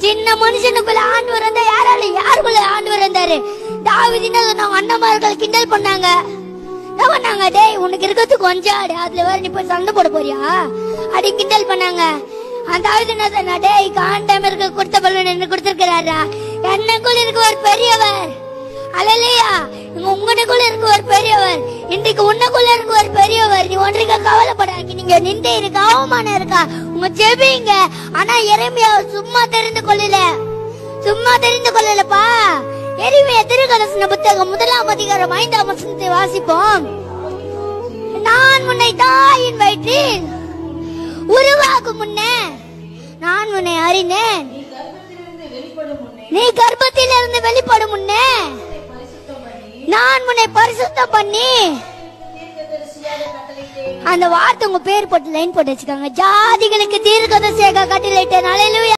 சின்ன மனுஷனுக்குள்ள ஆண்டவர் வந்தா யாரால யாருக்குள்ள ஆண்டவர் வந்தாரு தாவிதின சொன்னாங்க அண்ணமார்கள் கிண்டல் பண்ணாங்க என்ன பண்ணாங்க டேய் உனக்கு இருக்கிறது கொஞ்சம் ஆடு அதுல வேற நீ போய் சண்டை போட போறியா அப்படி கிண்டல் பண்ணாங்க அந்த தாவிது என்ன சொன்னா டேய் காண்டம் இருக்க கொடுத்த பலன் என்ன கொடுத்திருக்கிறாரா என்னக்குள்ள இருக்க ஒரு பெரியவர் அலையா உங்களுக்குள்ள இருக்க ஒரு பெரியவர் இன்றைக்கு உன்னுக்குள்ள இருக்க ஒரு பெரியவர் நீ ஒன்றைக்கு கவலைப்படாங்க நீங்க நின்று இருக்கு அவமானம் இருக்கா உங்க ஜெபிங்க ஆனா எரேமியா சும்மா தெரிந்து கொள்ளல சும்மா தெரிந்து கொள்ளலப்பா எரிமைய திருக்கலசன புத்தகம் முதலாம் அதிகாரம் ஐந்தாம் வசனத்தை வாசிப்போம் நான் உன்னை தாயின் வயிற்றில் உருவாக்கும் முன்னே நான் உன்னை அறிந்தேன் நீ கர்ப்பத்தில் இருந்து வெளிப்படும் முன்னே நான் உன்னை பரிசுத்தம் பண்ணி அந்த வார்த்தை உங்க பேர் போட்டு லைன் போட்டு வச்சுக்காங்க ஜாதிகளுக்கு தீர்க்கதரிசியாக கட்டளையிட்டேன் அலையிலுயா